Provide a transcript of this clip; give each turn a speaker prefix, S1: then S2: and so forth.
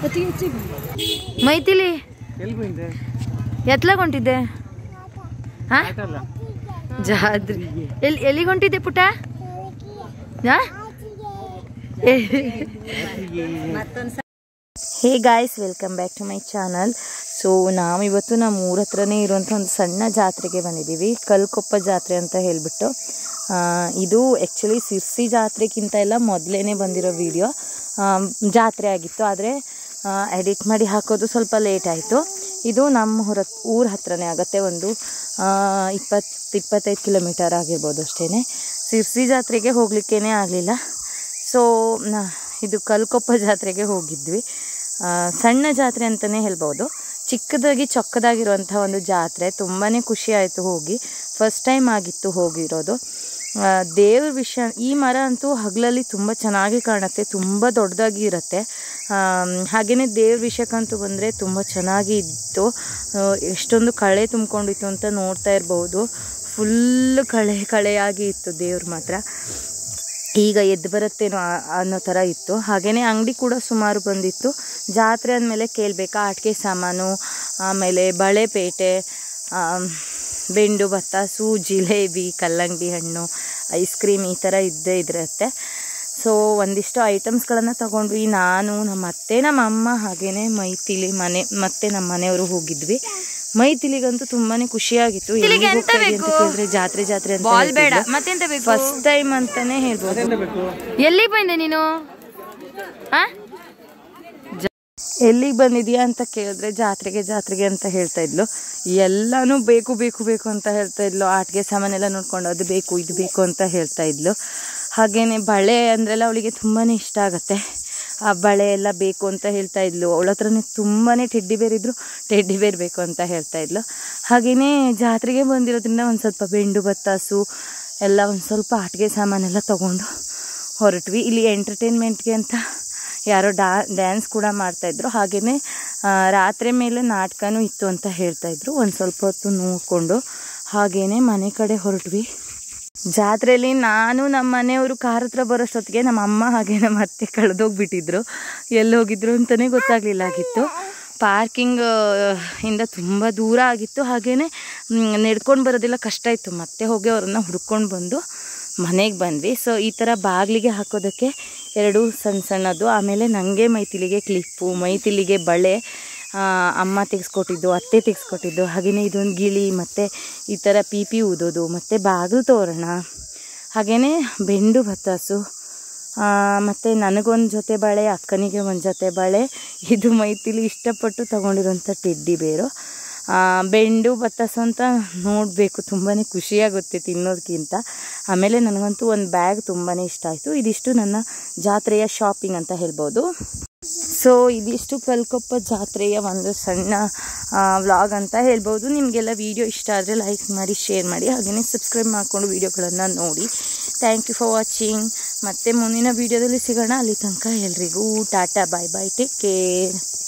S1: ಮೈತಿಲಿ
S2: ಎಲ್ಲಿ ಬಂದೆ
S1: ಎತ್ಲಾಗ ಹೊಂಟಿದ್ದೆ ಹಾ
S2: ಆಟಲ್ಲ
S1: ಜಾತ್ರೆ ಎಲ್ಲಿ ಎಲ್ಲಿಗೆ ಹೊಂಟಿದ್ದೆ ಪುಟ ಹಾ ಹೇ guys welcome back to my channel so ನಾವು ಇವತ್ತು ನಮ್ಮ ಊರ ಹತ್ರನೇ ಇರುವಂಥ ಒಂದು ಸಣ್ಣ ಜಾತ್ರೆಗೆ ಬಂದಿದ್ದೀವಿ ಕಲ್ಕೊಪ್ಪ ಜಾತ್ರೆ ಅಂತ ಹೇಳಿಬಿಟ್ಟು ಇದು ಆ್ಯಕ್ಚುಲಿ ಸಿರ್ಸಿ ಜಾತ್ರೆಗಿಂತ ಎಲ್ಲ ಮೊದಲೇ ಬಂದಿರೋ ವಿಡಿಯೋ ಜಾತ್ರೆ ಆಗಿತ್ತು ಆದರೆ ಎಡಿಟ್ ಮಾಡಿ ಹಾಕೋದು ಸ್ವಲ್ಪ ಲೇಟ್ ಆಯಿತು ಇದು ನಮ್ಮ ಊರ ಊರ ಹತ್ರನೇ ಆಗುತ್ತೆ ಒಂದು ಇಪ್ಪತ್ತು ಇಪ್ಪತ್ತೈದು ಕಿಲೋಮೀಟರ್ ಆಗಿರ್ಬೋದು ಅಷ್ಟೇ ಸಿರ್ಸಿ ಜಾತ್ರೆಗೆ ಹೋಗಲಿಕ್ಕೇ ಆಗಲಿಲ್ಲ ಸೊ ಇದು ಕಲ್ಕೊಪ್ಪ ಜಾತ್ರೆಗೆ ಹೋಗಿದ್ವಿ ಆ, ಸಣ್ಣ ಜಾತ್ರೆ ಅಂತಲೇ ಹೇಳ್ಬೋದು ಚಿಕ್ಕದಾಗಿ ಚೊಕ್ಕದಾಗಿರುವಂಥ ಒಂದು ಜಾತ್ರೆ ತುಂಬಾ ಖುಷಿ ಆಯಿತು ಹೋಗಿ ಫಸ್ಟ್ ಟೈಮ್ ಆಗಿತ್ತು ಹೋಗಿರೋದು ಆ, ದೇವ್ರ ವಿಷಯ ಈ ಮರ ಅಂತೂ ಹಗಲಲ್ಲಿ ತುಂಬ ಚೆನ್ನಾಗಿ ಕಾಣುತ್ತೆ ತುಂಬ ದೊಡ್ಡದಾಗಿ ಇರುತ್ತೆ ಹಾಗೆಯೇ ದೇವ್ರ ವಿಷಯಕ್ಕಂತೂ ಬಂದರೆ ತುಂಬ ಚೆನ್ನಾಗಿ ಇತ್ತು ಆ, ಎಷ್ಟೊಂದು ಕಳೆ ತುಂಬಿಕೊಂಡಿತ್ತು ಅಂತ ನೋಡ್ತಾ ಇರ್ಬೋದು ಫುಲ್ ಕಳೆ ಕಳೆಯಾಗಿ ಇತ್ತು ದೇವ್ರ ಮಾತ್ರ ಈಗ ಎದ್ದು ಬರುತ್ತೇನೋ ಆ- ಅನ್ನೋ ಥರ ಇತ್ತು ಹಾಗೆಯೇ ಅಂಗಡಿ ಕೂಡ ಸುಮಾರು ಬಂದಿತ್ತು ಜಾತ್ರೆ ಅಂದಮೇಲೆ ಕೇಳಬೇಕಾ ಆಟಿಕೆ ಸಾಮಾನು ಆಮೇಲೆ ಬಳೆಪೇಟೆ ಆಮ್, ಬೆಂಡು ಬತ್ತಾಸು ಜಿಲೇಬಿ ಕಲ್ಲಂಗಡಿ ಹಣ್ಣು ಐಸ್ ಕ್ರೀಮ್ ಈ ಥರ ಇದ್ದೇ ಇದಿರುತ್ತೆ ಸೊ ಒಂದಿಷ್ಟು ಐಟಮ್ಸ್ಗಳನ್ನು ತಗೊಂಡ್ವಿ ನಾನು ನಮ್ಮ ಅತ್ತೆ ನಮ್ಮ ಅಮ್ಮ ಹಾಗೇನೆ ಮೈತಿಲಿ ಮನೆ ಮತ್ತೆ ನಮ್ಮ ಮನೆಯವರು ಹೋಗಿದ್ವಿ ಮೈತಿಲಿಗಂತೂ ತುಂಬಾನೇ ಖುಷಿಯಾಗಿತ್ತು ಎಲ್ಲಿಗೆ ಹೋಗ್ತಾ ಇದೀಯ ಅಂತ ಕೇಳಿದ್ರೆ ಜಾತ್ರೆ ಜಾತ್ರೆ ಅಂತ
S3: ಬಾಲ್ ಬೇಡ ಮತ್ತೆಂತ ಬೇಕು
S1: ಫಸ್ಟ್ ಟೈಮ್ ಅಂತಾನೆ ಹೇಳ್ಬೋದು
S2: ಬೇಕು
S1: ಎಲ್ಲಿಗೆ ಬಂದೆ ನೀನು ಆ? ಜ- ಎಲ್ಲಿಗೆ ಬಂದಿದ್ಯಾ ಅಂತ ಕೇಳಿದ್ರೆ ಜಾತ್ರೆಗೆ ಜಾತ್ರೆಗೆ ಅಂತ ಹೇಳ್ತಾ ಇದ್ಲು ಎಲ್ಲಾನು ಬೇಕು ಬೇಕು ಬೇಕು ಅಂತ ಹೇಳ್ತಾ ಇದ್ಲು ಆಟಿಕೆ ಸಾಮಾನೆಲ್ಲ ನೋಡ್ಕೊಂಡು ಅದು ಬೇಕು ಇದು ಬೇಕು ಅಂತ ಹೇಳ್ತಾ ಇದ್ಲು ಹಾಗೇನೆ ಬಳೆ ಅಂದ್ರೆಲ್ಲ ಅವಳಿಗೆ ತುಂಬಾ ಇಷ್ಟ ಆಗತ್ತೆ ಆ ಬಳೆ ಎಲ್ಲ ಬೇಕು ಅಂತ ಹೇಳ್ತಾ ಇದ್ಲು ಅವಳ ಹತ್ರನೇ ತುಂಬಾ ಟೆಡ್ಡಿ ಬೇರ್ ಇದ್ರು ಟೆಡ್ಡಿ ಬೇರ್ ಬೇಕು ಅಂತ ಹೇಳ್ತಾ ಇದ್ಲು ಹಾಗೆಯೇ ಜಾತ್ರೆಗೆ ಬಂದಿರೋದ್ರಿಂದ ಒಂದು ಸ್ವಲ್ಪ ಬೆಂಡು ಬತ್ತಾಸು ಎಲ್ಲ ಒಂದು ಸ್ವಲ್ಪ ಆಟಿಕೆ ಸಾಮಾನೆಲ್ಲ ತಗೊಂಡು ಹೊರಟ್ವಿ ಇಲ್ಲಿ ಎಂಟರ್ಟೈನ್ಮೆಂಟ್ಗೆ ಅಂತ ಯಾರೋ ಡಾ ಡ್ಯಾನ್ಸ್ ಕೂಡ ಮಾಡ್ತಾಯಿದ್ರು ಹಾಗೆಯೇ ರಾತ್ರಿ ಮೇಲೆ ನಾಟಕನೂ ಇತ್ತು ಅಂತ ಹೇಳ್ತಾಯಿದ್ರು ಒಂದು ಸ್ವಲ್ಪ ಹೊತ್ತು ನೋಡಿಕೊಂಡು ಹಾಗೇನೆ ಮನೆ ಕಡೆ ಹೊರಟ್ವಿ ಜಾತ್ರೆಯಲ್ಲಿ ನಾನು ನಮ್ಮ ಮನೆಯವರು ಕಾರ್ ಹತ್ರ ಬರೋಷ್ಟೊತ್ತಿಗೆ ನಮ್ಮ ಅಮ್ಮ ಹಾಗೆ ನಮ್ಮ ಅತ್ತೆ ಕಳೆದೋಗ್ಬಿಟ್ಟಿದ್ರು ಎಲ್ಲಿ ಹೋಗಿದ್ರು ಅಂತಲೇ ಗೊತ್ತಾಗಲಿಲ್ಲ ಆಗಿತ್ತು ಪಾರ್ಕಿಂಗ್ ಇಂದ ತುಂಬ ದೂರ ಆಗಿತ್ತು ಹಾಗೆಯೇ ನಡ್ಕೊಂಡು ಬರೋದೆಲ್ಲ ಕಷ್ಟ ಇತ್ತು ಮತ್ತೆ ಹೋಗಿ ಅವ್ರನ್ನ ಹುಡ್ಕೊಂಡು ಬಂದು ಮನೆಗೆ ಬಂದ್ವಿ ಸೊ ಈ ಥರ ಬಾಗಿಲಿಗೆ ಹಾಕೋದಕ್ಕೆ ಎರಡು ಸಣ್ಣ ಸಣ್ಣದು ಆಮೇಲೆ ನನಗೆ ಮೈತಿಲಿಗೆ ಕ್ಲಿಪ್ಪು ಮೈತಿಲಿಗೆ ಬಳೆ ಆ, ಅಮ್ಮ ತೆಗೆಸ್ಕೊಟ್ಟಿದ್ದು ಅತ್ತೆ ತೆಗೆಸ್ಕೊಟ್ಟಿದ್ದು ಹಾಗೆಯೇ ಇದೊಂದು ಗಿಳಿ ಮತ್ತು ಈ ಥರ ಪಿ ಪಿ ಊದೋದು ಮತ್ತು ಬಾಗಿಲು ತೋರಣ ಹಾಗೆಯೇ ಬೆಂಡು ಬತ್ತಾಸು ಮತ್ತು ನನಗೊಂದು ಜೊತೆ ಬಳೆ ಅಕ್ಕನಿಗೆ ಒಂದು ಜೊತೆ ಬಳೆ ಇದು ಮೈತಿಲಿ ಇಷ್ಟಪಟ್ಟು ತಗೊಂಡಿರೋಂಥ ಟೆಡ್ಡಿ ಬೇರು ಆ, ಬೆಂಡು ಬತ್ತಾಸು ಅಂತ ನೋಡಬೇಕು ತುಂಬಾ ಖುಷಿಯಾಗುತ್ತೆ ತಿನ್ನೋದಕ್ಕಿಂತ ಆಮೇಲೆ ನನಗಂತೂ ಒಂದು ಬ್ಯಾಗ್ ತುಂಬಾ ಇಷ್ಟ ಆಯಿತು ಇದಿಷ್ಟು ನನ್ನ ಜಾತ್ರೆಯ ಶಾಪಿಂಗ್ ಅಂತ ಹೇಳ್ಬೋದು ಸೊ ಇದಿಷ್ಟು ಕಲ್ಕೊಪ್ಪ ಜಾತ್ರೆಯ ಒಂದು ಸಣ್ಣ ವ್ಲಾಗ್ ಅಂತ ಹೇಳ್ಬೋದು ನಿಮಗೆಲ್ಲ ವಿಡಿಯೋ ಇಷ್ಟ ಆದರೆ ಲೈಕ್ ಮಾಡಿ ಶೇರ್ ಮಾಡಿ ಹಾಗೆಯೇ ಸಬ್ಸ್ಕ್ರೈಬ್ ಮಾಡಿಕೊಂಡು ವಿಡಿಯೋಗಳನ್ನು ನೋಡಿ ಥ್ಯಾಂಕ್ ಯು ಫಾರ್ ವಾಚಿಂಗ್ ಮತ್ತೆ ಮುಂದಿನ ವಿಡಿಯೋದಲ್ಲಿ ಸಿಗೋಣ ಅಲ್ಲಿ ತನಕ ಎಲ್ರಿಗೂ ಟಾಟಾ ಬಾಯ್ ಬಾಯ್ ಟೇಕ್ ಕೇರ್